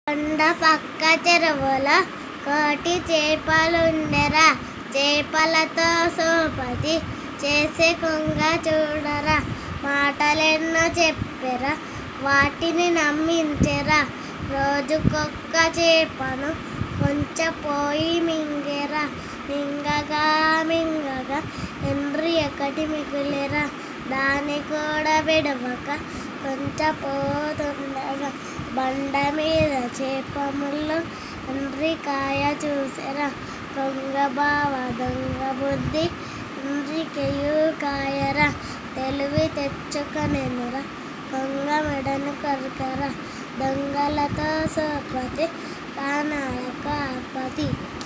కొండ పక్క చెరువుల కోటి చేపలుండెరా చేపలతో సోపతి చేసే కొంగ చూడరా మాటలెన్నో చెప్పెరా వాటిని నమ్మించెరా రోజుకొక్క చేపను కొంచెం పోయి మింగెరా మింగగా మింగగా ఎండ్రి ఒకటి మిగిలిరా దాన్ని కూడా విడవక కొంచెం పోతుండగా బండ మీద చేప ముళ్ళు ఎండ్రికాయ చూసారా కొంగ బావ దొంగ బుద్ధి ఎండ్రికయు కాయరా తెలివి తెచ్చుకొనెనురా దొంగ మెడను కొరకరా దొంగలతో సోపతి ప్రాణాలకు ఆపతి